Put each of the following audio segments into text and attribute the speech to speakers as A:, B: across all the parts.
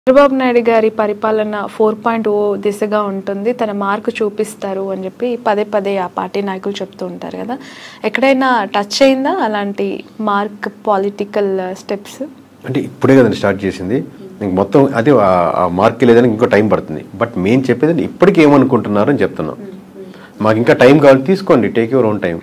A: చంద్రబాబు నాయుడు గారి పరిపాలన four point ఓ దిశగా ఉంటుంది తన మార్కు చూపిస్తారు అని చెప్పి పదే పదే ఆ పార్టీ నాయకులు చెప్తూ ఉంటారు కదా ఎక్కడైనా టచ్ అయిందా అలాంటి మార్క్ పాలిటికల్ స్టెప్స్
B: అంటే ఇప్పుడే కదండి స్టార్ట్ చేసింది ఇంక మొత్తం అదే ఆ- ఆ మార్క్ లేదని ఇంకో టైం పడుతుంది బట్ మేము చెప్పేది అంటే ఇప్పటికి ఏమనుకుంటున్నారు అని చెప్తున్నాం మాకు ఇంకా టైం కావాలి తీసుకోండి టేక్ యువర్ ఓన్ టైం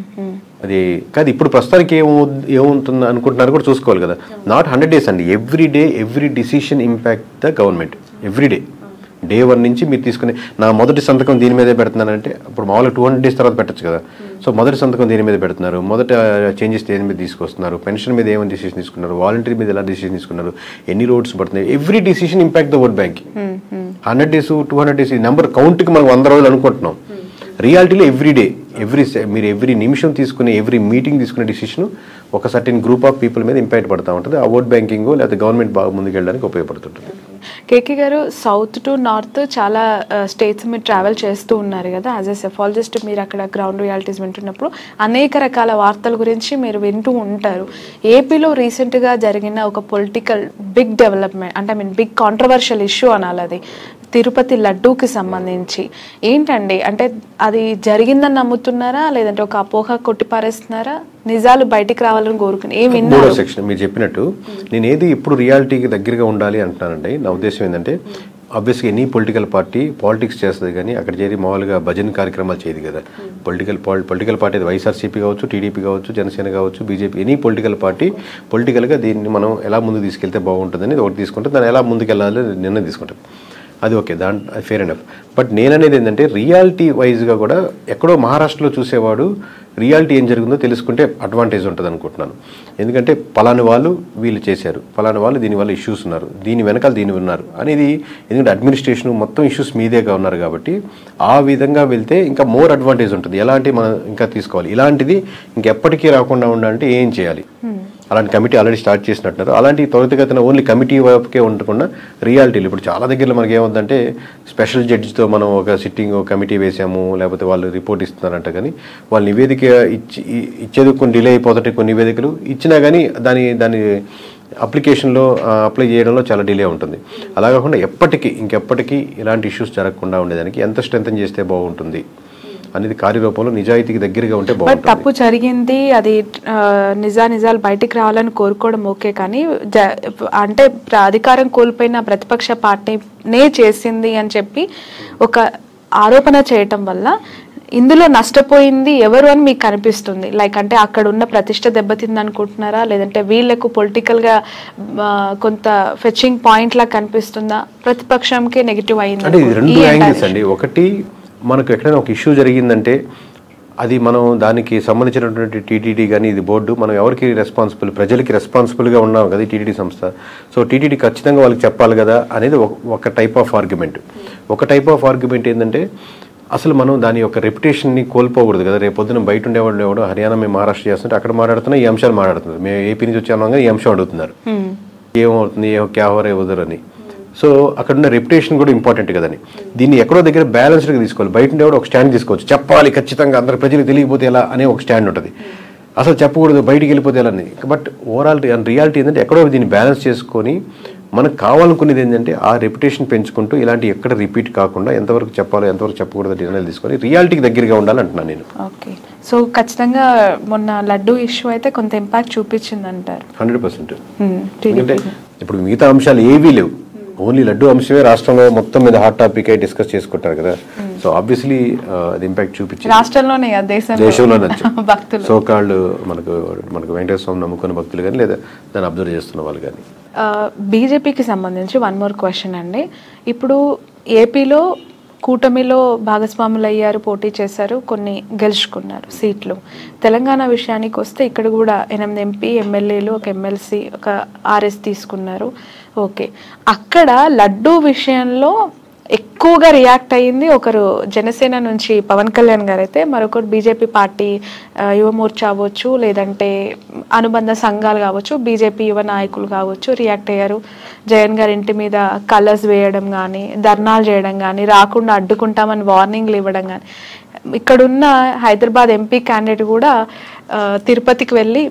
B: అది కాదు ఇప్పుడు ప్రస్తుతానికి ఏమో ఏముంటుంది అనుకుంటున్నారు కూడా చూసుకోవాలి కదా నాట్ హండ్రెడ్ డేస్ అండి every day every decision impact the government every day day one నుంచి మీరు తీసుకునే నా మొదటి సంతకం దీని మీదే పెడుతున్నానంటే ఇప్పుడు మామూలుగా టూ హండ్రెడ్ డేస్ తర్వాత పెట్టచ్చు కదా సో మొదటి సంతకం దీని మీద పెడుతున్నారు మొదట చేంజెస్ దేని మీద తీసుకొస్తున్నారు పెన్షన్ మీద ఏమైనా డిసిషన్ తీసుకున్నారు వాలంటరీ మీద ఎలా డిసిషన్ తీసుకున్నారు ఎన్ని రోడ్స్ పడుతున్నాయి every decision impact the vote banking hundred days two hundred days ఈ నెంబర్ కౌంట్కి మనం వంద రోజులు అనుకుంటున్నాం రియాలిటీలో ఎవ్రీ డే ఎవ్రీ మీరు ఎవ్రీ నిమిషం తీసుకునే ఎవ్రీ మీటింగ్ తీసుకునే డిసిషన్ ఒక సర్టెన్ గ్రూప్ ఆఫ్ పీపుల్ మీద ఇంపాక్ట్ పడతా ఉంటుంది ఆ ఓట్ బ్యాంకింగ్ లేకపోతే గవర్నమెంట్ బాగా ముందుకెళ్ళడానికి ఉపయోగపడుతుంటుంది
A: కేకే గారు సౌత్ టు నార్త్ చాలా స్టేట్స్ మీరు ట్రావెల్ చేస్తూ ఉన్నారు కదా యాజ్ ఎ సెఫాలజిస్ట్ మీరు అక్కడ గ్రౌండ్ రియాలిటీస్ వింటున్నప్పుడు అనేక రకాల వార్తల గురించి మీరు వింటూ ఉంటారు ఏపీలో రీసెంట్గా జరిగిన ఒక పొలిటికల్ బిగ్ డెవలప్మెంట్ అంటే I mean big controversial issue అనాలి అది తిరుపతి లడ్డూకి సంబంధించి ఏంటండి అంటే అది జరిగిందని నమ్ముతున్నారా లేదంటే ఒక అపోహ కొట్టిపారేస్తున్నారా నిజాలు బయటికి రావాలని కోరుకుని ఏం
B: మూడో
A: విన్నారు
B: సెక్షన్ మీరు చెప్పినట్టు నేను ఏది ఇప్పుడు రియాలిటీకి దగ్గరగా ఉండాలి అంటున్నానండి నా ఉద్దేశం ఏంటంటే ఆబ్వియస్గా ఎనీ పొలిటికల్ పార్టీ పాలిటిక్స్ చేస్తుంది కానీ అక్కడ చేరి మామూలుగా భజన కార్యక్రమాలు చేయదు కదా పొలిటికల్ పొలిటికల్ పార్టీ అది వైఎస్ఆర్సీపీ కావచ్చు టీడీపీ కావచ్చు జనసేన కావచ్చు బీజేపీ ఎనీ పొలిటికల్ పార్టీ పొలిటికల్గా దీన్ని మనం ఎలా ముందుకు తీసుకెళ్తే బాగుంటుందని ఒకటి తీసుకుంటే దాన్ని ఎలా ముందుకు వెళ్ళాలి నిర్ణయం తీసుకుంటాం అది ఓకే దాంట్ ఫేర్ ఎనఫ్ బట్ నేననేది ఏంటంటే రియాలిటీ వైజ్గా కూడా ఎక్కడో మహారాష్ట్రలో చూసేవాడు రియాలిటీ ఏం జరుగుతుందో తెలుసుకుంటే అడ్వాంటేజ్ ఉంటుంది అనుకుంటున్నాను ఎందుకంటే పలాని వాళ్ళు వీళ్ళు చేశారు పలాని వాళ్ళు దీనివల్ల ఇష్యూస్ ఉన్నారు దీని వెనకాల దీని ఉన్నారు అనేది ఎందుకంటే అడ్మినిస్ట్రేషన్ మొత్తం ఇష్యూస్ మీదేగా ఉన్నారు కాబట్టి ఆ విధంగా వెళ్తే ఇంకా మోర్ అడ్వాంటేజ్ ఉంటుంది ఎలాంటి మనం ఇంకా తీసుకోవాలి ఇలాంటిది ఇంకెప్పటికీ రాకుండా ఉండాలంటే ఏం చేయాలి అలాంటి కమిటీ ఆల్రెడీ స్టార్ట్ చేసినట్టున్నారు అలాంటి త్వరితగతిన ఓన్లీ కమిటీ వైపుకే ఉండకుండా రియాలిటీలు ఇప్పుడు చాలా దగ్గరలో మనకి ఏమవుతుందంటే స్పెషల్ జడ్జితో మనం ఒక సిట్టింగ్ కమిటీ వేసాము లేకపోతే వాళ్ళు రిపోర్ట్ ఇస్తున్నారంట కానీ వాళ్ళు నివేదిక ఇచ్చి ఇ- ఇచ్చేది కొన్ని డిలే అయిపోతుంటాయి కొన్ని నివేదికలు ఇచ్చినా కానీ దాని దాని అప్లికేషన్లో అప్లై చేయడంలో చాలా డిలే ఉంటుంది అలా కాకుండా ఎప్పటికీ ఇంకెప్పటికీ ఇలాంటి ఇష్యూస్ జరగకుండా ఉండేదానికి ఎంత స్ట్రెంథన్ చేస్తే బాగుంటుంది అనేది కార్యరూపంలో నిజాయితీకి దగ్గరగా ఉంటే
A: బట్
B: బాగుంటుంది
A: తప్పు జరిగింది అది ఆ, నిజా నిజాలు బయటికి రావాలని కోరుకోవడం ఓకే కానీ జ- అంటే ప్ర- అధికారం కోల్పోయిన ప్రతిపక్ష పార్టీనే చేసింది అని చెప్పి ఒక ఆరోపణ చేయటం వల్ల ఇందులో నష్టపోయింది ఎవరు అని మీకు కనిపిస్తుంది లైక్ అంటే అక్కడ ఉన్న ప్రతిష్ట దెబ్బతింది అనుకుంటున్నారా లేదంటే వీళ్ళకు పొలిటికల్ గా ఆ, కొంత ఫెచింగ్ పాయింట్ లా కనిపిస్తుందా ప్రతిపక్షంకే నెగిటివ్ అయింది
B: అంటే ఇది రెండు
A: ఈ
B: యాంగిల్స్
A: entire
B: అండి ఒకటి మనకు ఎక్కడైనా ఒక ఇష్యూ జరిగిందంటే అది మనం దానికి సంబంధించినటువంటి టీటీడీ కానీ ఇది బోర్డు మనం ఎవరికి రెస్పాన్సిబుల్ ప్రజలకి రెస్పాన్సిబుల్గా ఉన్నాం కదా ఈ టీటీడీ సంస్థ సో టీటీడీ ఖచ్చితంగా వాళ్ళకి చెప్పాలి కదా అనేది ఒక- ఒక టైప్ ఆఫ్ ఆర్గ్యుమెంట్ ఒక టైప్ ఆఫ్ ఆర్గ్యుమెంట్ ఏంటంటే అసలు మనం దాని యొక్క రెప్యుటేషన్ని కోల్పోకూడదు కదా రేపు పొద్దున బయట ఉండేవాళ్ళు ఎవడో హర్యానా మేము మహారాష్ట్ర చేస్తుంటే అక్కడ మాట్లాడుతున్నా ఈ అంశాలు మాట్లాడుతున్నారు మేము ఏపీ నుంచి వచ్చాము కానీ ఈ అంశం అడుగుతున్నారు ఏమవుతుంది ఏ క్యావరే వదరని సో అక్కడ ఉన్న రెప్యుటేషన్ కూడా ఇంపార్టెంట్ కదని దీన్ని ఎక్కడో దగ్గర బ్యాలెన్స్డ్గా తీసుకోవాలి బయట ఉండే ఒక స్టాండ్ తీసుకోవచ్చు చెప్పాలి ఖచ్చితంగా అందరి ప్రజలకు తెలియకపోతే ఎలా అనే ఒక స్టాండ్ ఉంటుంది అసలు చెప్పకూడదు బయటికి వెళ్ళిపోతే ఎలా అని బట్ ఓవరాల్ రియాలిటీ ఏంటంటే ఎక్కడో దీన్ని బ్యాలెన్స్ చేసుకొని మనకు కావాలనుకునేది ఏంటంటే ఆ రెప్యుటేషన్ పెంచుకుంటూ ఇలాంటి ఎక్కడ రిపీట్ కాకుండా ఎంతవరకు చెప్పాలో ఎంతవరకు చెప్పకూడదు నిర్ణయాలు తీసుకొని రియాలిటీకి దగ్గరగా ఉండాలి అంటున్నాను నేను
A: ఓకే సో ఖచ్చితంగా మొన్న లడ్డు ఇష్యూ అయితే కొంత ఇంపాక్ట్ చూపించింది అంటారు
B: హండ్రెడ్ పర్సెంట్
A: Hmm,
B: ఎందుకంటే ఇప్పుడు మిగతా అంశాలు ఏవీ లేవు ఓన్లీ లడ్డు అంశమే రాష్ట్రంలో మొత్తం మీద హాట్ టాపిక్ అయి డిస్కస్ చేసుకుంటారు కదా సో ఆబ్వియస్లీ అది ఇంపాక్ట్ చూపించింది
A: రాష్ట్రంలోనే కదా దేశంలో
B: దేశంలో నచ్చు
A: భక్తులు
B: సో కాళ్ళు మనకు మనకు వెంకటేశ్వర స్వామి నమ్ముకున్న భక్తులు కానీ లేదా దాన్ని అబ్జర్వ్ చేస్తున్న వాళ్ళు కానీ
A: బీజేపీకి సంబంధించి వన్ మోర్ క్వశ్చన్ అండి ఇప్పుడు ఏపీలో కూటమిలో భాగస్వాములు అయ్యారు పోటీ చేశారు కొన్ని గెలుచుకున్నారు సీట్లు తెలంగాణ విషయానికి వస్తే ఇక్కడ కూడా ఎనిమిది ఎంపీ ఎమ్మెల్యేలు ఒక ఎమ్మెల్సీ ఒక ఆర్ఎస్ తీసుకున్నారు ఓకే అక్కడ లడ్డూ విషయంలో ఎక్కువగా రియాక్ట్ అయ్యింది ఒకరు జనసేన నుంచి పవన్ కళ్యాణ్ గారు అయితే మరొకరు బీజేపీ పార్టీ ఆ, యువమోర్చా అవ్వచ్చు లేదంటే అనుబంధ సంఘాలు కావచ్చు బీజేపీ యువ నాయకులు కావచ్చు రియాక్ట్ అయ్యారు జగన్ గారి ఇంటి మీద కలర్స్ వేయడం కానీ ధర్నాలు చేయడం కానీ రాకుండా అడ్డుకుంటామని వార్నింగ్లు ఇవ్వడం కానీ ఇక్కడున్న హైదరాబాద్ ఎంపీ క్యాండిడేట్ కూడా ఆ, తిరుపతికి వెళ్ళి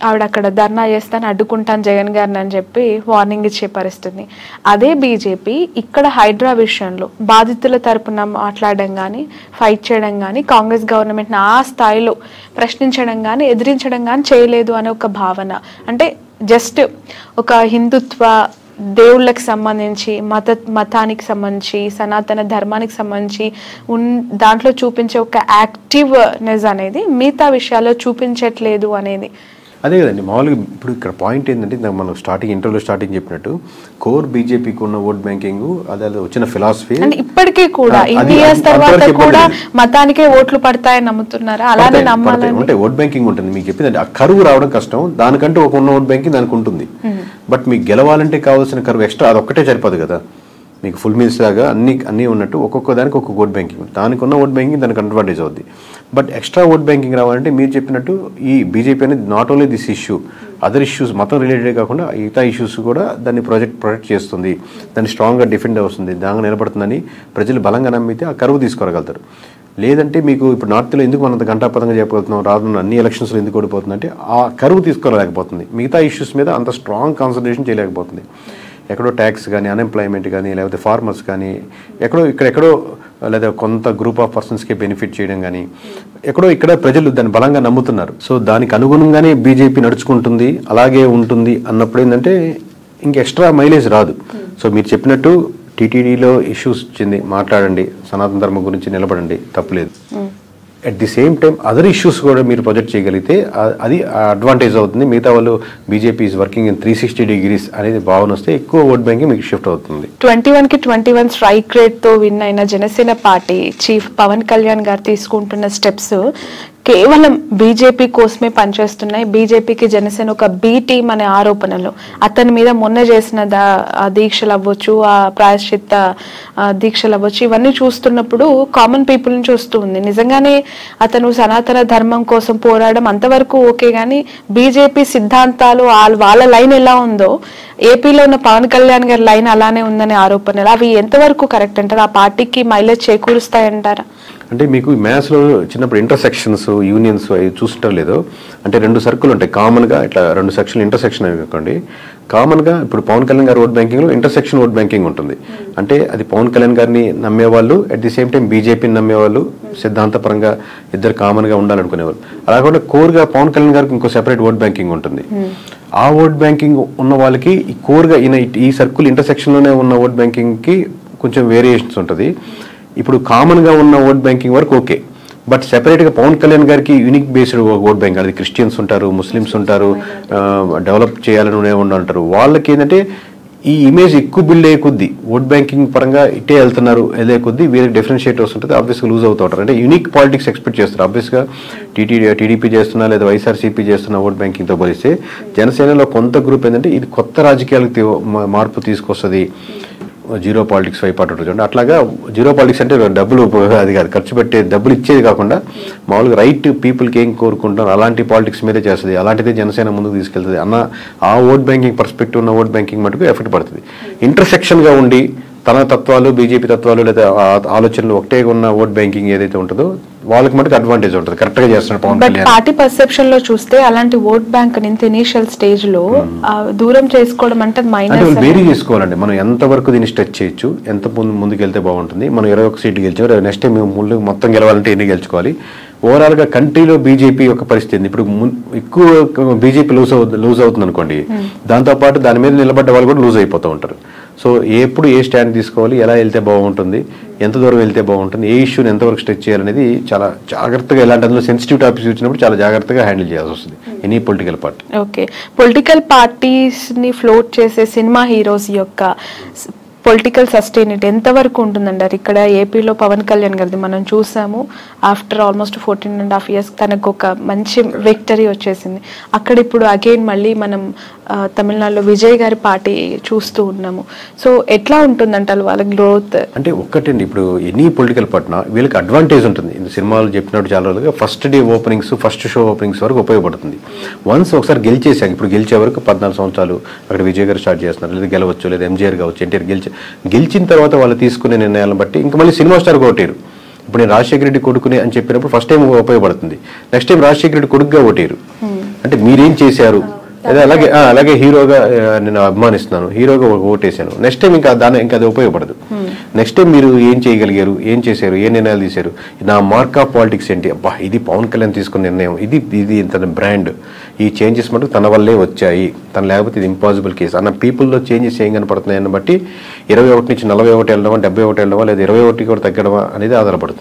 A: ఆవిడ అక్కడ ధర్నా చేస్తాను అడ్డుకుంటాను జగన్ గారిని అని చెప్పి వార్నింగ్ ఇచ్చే పరిస్థితి అదే బీజేపీ ఇక్కడ హైడ్రా విషయంలో బాధితుల తరపున మాట్లాడడం కానీ ఫైట్ చేయడం కానీ కాంగ్రెస్ గవర్నమెంట్ని ఆ స్థాయిలో ప్రశ్నించడం కానీ ఎదిరించడం కానీ చేయలేదు అనే ఒక భావన అంటే జస్ట్ ఒక హిందుత్వ దేవుళ్ళకి సంబంధించి మత మతానికి సంబంధించి సనాతన ధర్మానికి సంబంధించి ఉన్ దాంట్లో చూపించే ఒక యాక్టివ్నెస్ అనేది మిగతా విషయాల్లో చూపించట్లేదు అనేది
B: అదే కదండి మామూలుగా ఇప్పుడు ఇక్కడ పాయింట్ ఏంటంటే ఇందాక మనం స్టార్టింగ్ ఇంటర్వ్యూలో స్టార్టింగ్ చెప్పినట్టు కోర్ బీజేపీకి ఉన్న ఓట్ బ్యాంకింగ్ అదే అది వచ్చిన ఫిలాసఫీ
A: అంటే ఇప్పటికీ కూడా
B: అది-
A: ఇన్ని
B: అది
A: ఇయర్స్ తర్వాత
B: అంతవరకు ఇబ్బంది
A: కూడా
B: లేదు.
A: మతానికే ఓట్లు పడతాయని నమ్ముతున్నారా అలానే నమ్మాలని
B: ఉంటాయి ఓట్ బ్యాంకింగ్ ఉంటుంది మీకు చెప్పింది ఆ కరువు రావడం కష్టం దానికంటే ఒక ఉన్న ఓట్ బ్యాంకింగ్ దానికి ఉంటుంది బట్ మీకు గెలవాలంటే కావాల్సిన కరువు ఎక్స్ట్రా అదొక్కటే సరిపోదు కదా మీకు ఫుల్ మీల్స్ లాగా అన్ని అన్నీ ఉన్నట్టు ఒక్కొక్క దానికి ఒక్కొక్క ఓట్ బ్యాంకింగ్ దానికి ఉన్న ఓట్ బ్యాంకింగ్ దానికి అడ్వాంటేజ్ అవుద్ది బట్ ఎక్స్ట్రా ఓట్ బ్యాంకింగ్ రావాలంటే మీరు చెప్పినట్టు ఈ బీజేపీ అనేది not only this issue other issues మతం రిలేటెడ్ కాకుండా మిగతా ఇష్యూస్ కూడా దాన్ని ప్రాజెక్ట్ ప్రొటెక్ట్ చేస్తుంది దాన్ని స్ట్రాంగ్గా డిఫెండ్ అవుతుంది దానిగా నిలబడుతుందని ప్రజలు బలంగా నమ్మితే ఆ కరువు తీసుకురాగలుగుతారు లేదంటే మీకు ఇప్పుడు నార్త్లో ఎందుకు మనంత గంటాపదంగా చెప్పగలుగుతున్నాం రానున్న అన్ని ఎలక్షన్స్లో ఎందుకు ఓడిపోతుందంటే ఆ కరువు తీసుకురాలేకపోతుంది మిగతా ఇష్యూస్ మీద అంత స్ట్రాంగ్ కాన్సన్ట్రేషన్ చేయలేకపోతుంది ఎక్కడో ట్యాక్స్ కానీ అన్ఎంప్లాయ్మెంట్ కానీ లేకపోతే ఫార్మర్స్ కానీ ఎక్కడో ఇక్కడెక్కడో లేదా కొంత గ్రూప్ ఆఫ్ పర్సన్స్కి బెనిఫిట్ చేయడం కానీ ఎక్కడో ఇక్కడ ప్రజలు దాన్ని బలంగా నమ్ముతున్నారు సో దానికి అనుగుణంగానే బీజేపీ నడుచుకుంటుంది అలాగే ఉంటుంది అన్నప్పుడు ఏంటంటే ఇంక ఎక్స్ట్రా మైలేజ్ రాదు సో మీరు చెప్పినట్టు టీటీడీలో ఇష్యూస్ వచ్చింది మాట్లాడండి సనాతన ధర్మం గురించి నిలబడండి తప్పులేదు at the same time other issues కూడా మీరు ప్రొజెక్ట్ చేయగలిగితే ఆ- అది అడ్వాంటేజ్ అవుతుంది మిగతా వాళ్ళు BJP is working in three sixty degrees అనేది భావన వస్తే ఎక్కువ ఓట్ బ్యాంకింగ్ మీకు షిఫ్ట్ అవుతుంది
A: ట్వంటీ వన్ కి ట్వంటీ వన్ స్ట్రైక్ రేట్ తో విన్ అయిన జనసేన పార్టీ చీఫ్ పవన్ కళ్యాణ్ గారు తీసుకుంటున్న స్టెప్స్ కేవలం బీజేపీ కోసమే పనిచేస్తున్నాయి బీజేపీకి జనసేన ఒక బి టీం అనే ఆరోపణలు అతని మీద మొన్న చేసిన దా- ఆ దీక్షలు అవ్వచ్చు ఆ ప్రాయశ్చిత్త ఆ, దీక్షలు అవ్వచ్చు ఇవన్నీ చూస్తున్నప్పుడు కామన్ పీపుల్ నుంచి వస్తూ ఉంది నిజంగానే అతను సనాతన ధర్మం కోసం పోరాడడం అంతవరకు ఓకే కానీ బీజేపీ సిద్ధాంతాలు వాళ్ళ వాళ్ళ లైన్ ఎలా ఉందో ఏపీలో ఉన్న పవన్ కళ్యాణ్ గారి లైన్ అలానే ఉందనే ఆరోపణలు అవి ఎంతవరకు కరెక్ట్ అంటారు ఆ పార్టీకి మైలేజ్ చేకూరుస్తాయంటారా
B: అంటే మీకు మ్యాథ్స్లో చిన్నప్పుడు ఇంటర్సెక్షన్స్ యూనియన్స్ అవి చూస్తుంటారు లేదో అంటే రెండు సర్కిల్ ఉంటాయి కామన్గా ఇట్లా రెండు సెక్షన్లు ఇంటర్సెక్షన్ అనుకోండి కామన్గా ఇప్పుడు పవన్ కళ్యాణ్ గారి ఓట్ బ్యాంకింగ్లో ఇంటర్సెక్షన్ ఓట్ బ్యాంకింగ్ ఉంటుంది అంటే అది పవన్ కళ్యాణ్ గారిని నమ్మేవాళ్ళు అట్ ది సేమ్ టైం బీజేపీని నమ్మేవాళ్ళు సిద్ధాంతపరంగా ఇద్దరు కామన్గా ఉండాలనుకునేవాళ్ళు అలా కాకుండా కోర్గా పవన్ కళ్యాణ్ గారికి ఇంకో సెపరేట్ ఓట్ బ్యాంకింగ్ ఉంటుంది ఆ ఓట్ బ్యాంకింగ్ ఉన్న వాళ్ళకి ఈ కోర్గా ఈయన ఈ సర్కిల్ ఇంటర్సెక్షన్లోనే ఉన్న ఓట్ బ్యాంకింగ్కి కొంచెం వేరియేషన్స్ ఉంటుంది ఇప్పుడు కామన్గా ఉన్న ఓట్ బ్యాంకింగ్ వరకు ఓకే బట్ సెపరేట్గా పవన్ కళ్యాణ్ గారికి యూనిక్ బేస్డ్ ఓట్ బ్యాంక్ అది క్రిస్టియన్స్ ఉంటారు ముస్లిమ్స్ ఉంటారు డెవలప్ చేయాలని ఉండే ఉంటారు వాళ్ళకి ఏంటంటే ఈ ఇమేజ్ ఎక్కువ బిల్డ్ అయ్యే కొద్దీ ఓట్ బ్యాంకింగ్ పరంగా ఇట్టే వెళ్తున్నారు వెళ్ళే కొద్దీ వీరికి డిఫరెన్షియేట్ వస్తుంటుంది ఆబ్వియస్గా లూజ్ అవుతూ ఉంటారు అంటే యూనిక్ పాలిటిక్స్ ఎక్స్పెక్ట్ చేస్తారు ఆబ్వియస్గా టీటీడీ టీడీపీ చేస్తున్నా లేదా వైఎస్ఆర్సీపీ చేస్తున్న ఓట్ బ్యాంకింగ్తో పోలిస్తే జనసేనలో కొంత గ్రూప్ ఏంటంటే ఇది కొత్త రాజకీయాలకు తీ- మా- మార్పు తీసుకొస్తుంది జీరో పాలిటిక్స్ వైపు అటు చూడండి అట్లాగా జీరో పాలిటిక్స్ అంటే డబ్బులు అది కాదు ఖర్చు పెట్టే డబ్బులు ఇచ్చేది కాకుండా మామూలుగా రైట్ పీపుల్కి ఏం కోరుకుంటారు అలాంటి పాలిటిక్స్ మీదే చేస్తుంది అలాంటిదే జనసేన ముందుకు తీసుకెళ్తుంది అన్న ఆ ఓట్ బ్యాంకింగ్ పర్స్పెక్టివ్ ఉన్న ఓట్ బ్యాంకింగ్ మటుకు ఎఫెక్ట్ పడుతుంది ఇంటర్సెక్షన్గా ఉండి తన తత్వాలు బీజేపీ తత్వాలు లేదా ఆ- ఆలోచనలు ఒకటే ఉన్న ఓట్ బ్యాంకింగ్ ఏదైతే ఉంటుందో వాళ్ళకి మటుకు అడ్వాంటేజ్ ఉంటుంది కరెక్ట్గా చేస్తున్నాడు Pawan
A: but
B: Kalyan
A: party perception లో చూస్తే అలాంటి ఓట్ బ్యాంక్ ఇంత ఇనీషియల్ స్టేజ్ లో ఆ, దూరం చేసుకోవడం అంటే
B: అంటే
A: మైనస్
B: వాళ్ళు వేరీ చేసుకోవాలండి మనం ఎంతవరకు దీన్ని స్ట్రెచ్ చేయొచ్చు ఎంత ముందు ముందుకు వెళ్తే బాగుంటుంది మనం ఇరవై ఒక సీట్లు గెలిచాం నెక్స్ట్ టైం ముందు మొత్తం గెలవాలంటే ఎన్ని గెలుచుకోవాలి ఓవరాల్ గా కంట్రీలో బీజేపీ యొక్క పరిస్థితి ఏంది? ఇప్పుడు మున్- ఎక్కువ బీజేపీ లూజ్ అవుతుంది లూజ్ అవుతుంది అనుకోండి దాంతో పాటు దాని మీద నిలబడ్డ వాళ్ళు కూడా లూజ్ అయిపోతూ ఉంటారు సో ఎప్పుడు ఏ స్టాండ్ తీసుకోవాలి ఎలా వెళ్తే బాగుంటుంది ఎంత దూరం వెళ్తే బాగుంటుంది ఏ ఇష్యూని ఎంతవరకు స్ట్రెచ్ చేయాలనేది చాలా జాగ్రత్తగా ఎలాంటి అందులో సెన్సిటివ్ టాపిక్స్ వచ్చినప్పుడు చాలా జాగ్రత్తగా హ్యాండిల్ చేయాల్సి వస్తుంది any political party
A: okay political parties ని ఫ్లోట్ చేసే సినిమా హీరోస్ యొక్క పొలిటికల్ సస్టైనిటీ ఎంతవరకు ఉంటుందంటారు ఇక్కడ ఏపీలో పవన్ కళ్యాణ్ గారిది మనం చూసాము after almost fourteen and half years తనకు ఒక మంచి విక్టరీ వచ్చేసింది అక్కడ ఇప్పుడు అగైన్ మళ్ళీ మనం ఆ, తమిళనాడులో విజయ్ గారి పార్టీ చూస్తూ ఉన్నాము సో ఎట్లా ఉంటుందంటారు వాళ్ళ గ్రోత్
B: అంటే ఒక్కటండి ఇప్పుడు ఎనీ పొలిటికల్ పార్టీనా వీళ్ళకి అడ్వాంటేజ్ ఉంటుంది ఇంత సినిమాలు చెప్పినట్టు చాలా రోజులుగా first day openings first show openings వరకు ఉపయోగపడుతుంది వన్స్ ఒకసారి గెలిచేసాక ఇప్పుడు గెలిచే వరకు పద్నాలుగు సంవత్సరాలు అక్కడ విజయ్ గారు స్టార్ట్ చేస్తున్నారు లేదా గెలవచ్చు లేదా ఎంజీఆర్ కావచ్చు ఎన్టీఆర్ గెలిచి గెలిచిన తర్వాత వాళ్ళు తీసుకునే నిర్ణయాలను బట్టి ఇంకా మళ్ళీ సినిమా స్టార్ కొట్టారు ఇప్పుడు నేను రాజశేఖర రెడ్డి కొడుకుని అని చెప్పినప్పుడు ఫస్ట్ టైం ఉపయోగపడుతుంది నెక్స్ట్ టైం రాజశేఖర రెడ్డి కొడుకుగా ఓటేరు అంటే మీరేం చేశారు అదే అలాగే ఆ, అలాగే హీరోగా ఆ, నేను అభిమానిస్తున్నాను హీరోగా ఒక ఓటేశాను నెక్స్ట్ టైం ఇంకా దాని ఇంకా అది ఉపయోగపడదు నెక్స్ట్ టైం మీరు ఏం చేయగలిగారు ఏం చేశారు ఏ నిర్ణయాలు తీశారు నా మార్క్ ఆఫ్ పాలిటిక్స్ ఏంటి అబ్బా ఇది పవన్ కళ్యాణ్ తీసుకున్న నిర్ణయం ఇది ఇది తన బ్రాండ్ ఈ చేంజెస్ మటుకు తన వల్లే వచ్చాయి తను లేకపోతే ఇది ఇంపాసిబుల్ కేసు అన్న పీపుల్లో చేంజెస్ ఏం కనపడుతున్నాయని బట్టి ఇరవై ఒకటి నుంచి నలభై ఒకటి వెళ్ళడమా డెబ్బై ఒకటి వెళ్ళడమా లేదా ఇరవై ఒకటి కూడా తగ్గడమా అనేది ఆధారపడుతుంది